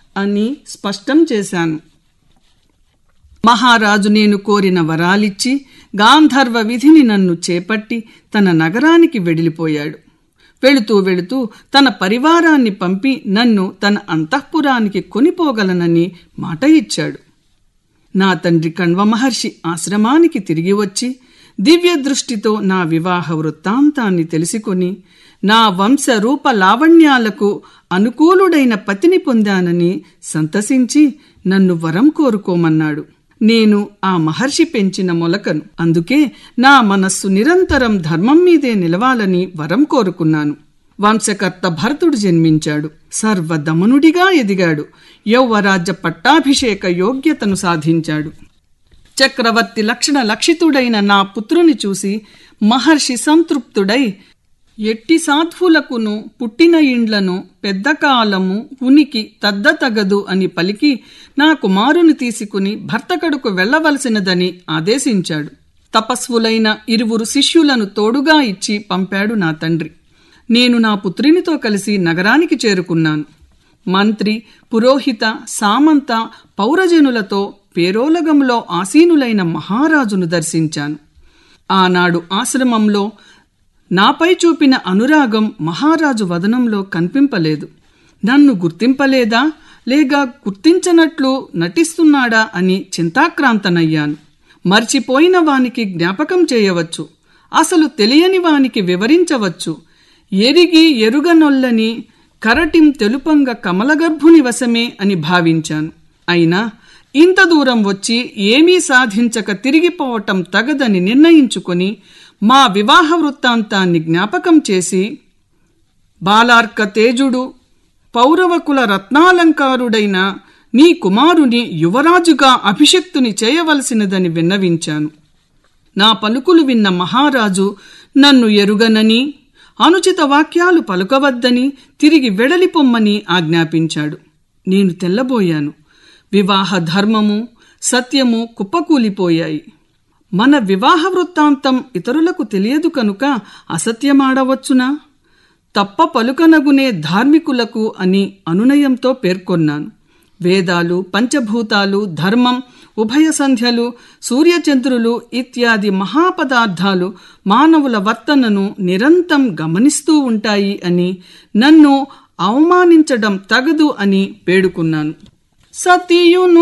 అని స్పష్టం చేశాను మహారాజు నేను కోరిన వరాలిచ్చి గాంధర్వ విధిని నన్ను చేపట్టి తన నగరానికి వెడిలిపోయాడు వెళుతూ వెళుతూ తన పరివారాన్ని పంపి నన్ను తన అంతఃపురానికి కొనిపోగలనని మాట ఇచ్చాడు నా తండ్రి కణ్వ మహర్షి ఆశ్రమానికి తిరిగి వచ్చి దివ్య దృష్టితో నా వివాహ వృత్తాంతాన్ని తెలుసుకొని నా వంశ రూప లావణ్యాలకు అనుకూలుడైన పతిని పొందానని సంతసించి నన్ను వరం కోరుకోమన్నాడు నేను ఆ మహర్షి పెంచిన మొలకను అందుకే నా మనస్సు నిరంతరం ధర్మం మీదే నిలవాలని వరం కోరుకున్నాను వంశకర్త భరతుడు జన్మించాడు సర్వదమనుడిగా ఎదిగాడు యౌవరాజ్య పట్టాభిషేక యోగ్యతను సాధించాడు చక్రవర్తి లక్షణ లక్షితుడైన నా పుత్రుని చూసి మహర్షి సంతృప్తుడై ఎట్టి సాధ్వులకును పుట్టిన ఇండ్లను పెద్ద కాలము ఉనికి తద్దతగదు అని పలికి నా కుమారుని తీసుకుని భర్తకడుకు వెళ్లవలసినదని ఆదేశించాడు తపస్వులైన ఇరువురు శిష్యులను తోడుగా ఇచ్చి పంపాడు నా తండ్రి నేను నా పుత్రినితో కలిసి నగరానికి చేరుకున్నాను మంత్రి పురోహిత సామంత పౌరజనులతో పేరోలగంలో ఆసీనులైన మహారాజును దర్శించాను ఆనాడు ఆశ్రమంలో నాపై చూపిన అనురాగం మహారాజు వదనంలో కనిపింపలేదు నన్ను గుర్తింపలేదా లేక గుర్తించనట్లు నటిస్తున్నాడా అని చింతాక్రాంతనయ్యాను మర్చిపోయిన వానికి జ్ఞాపకం చేయవచ్చు అసలు తెలియని వానికి వివరించవచ్చు ఎరిగి ఎరుగనొల్లని కరటిం తెలుపంగ కమలగర్భుని వశమే అని భావించాను అయినా ఇంత దూరం వచ్చి ఏమీ సాధించక తిరిగిపోవటం తగదని నిర్ణయించుకొని మా వివాహ వృత్తాంతాన్ని జ్ఞాపకం చేసి బాలార్క తేజుడు పౌరవకుల రత్నాలంకారుడైన నీ కుమారుని యువరాజుగా అభిషక్తుని చేయవలసినదని విన్నవించాను నా పలుకులు విన్న మహారాజు నన్ను ఎరుగనని అనుచిత వాక్యాలు పలుకవద్దని తిరిగి వెడలిపొమ్మని ఆజ్ఞాపించాడు నేను తెల్లబోయాను వివాహ ధర్మము సత్యము కుప్పకూలిపోయాయి మన వివాహ వృత్తాంతం ఇతరులకు తెలియదు కనుక అసత్యమాడవచ్చునా తప్ప పలుకనగునే ధార్మికులకు అని అనునయంతో పేర్కొన్నాను వేదాలు పంచభూతాలు ధర్మం ఉభయ సంధ్యలు సూర్యచంద్రులు ఇత్యాది మహాపదార్థాలు మానవుల వర్తనను నిరంతం గమనిస్తూ ఉంటాయి అని నన్ను అవమానించడం తగదు అని వేడుకున్నాను సతీయును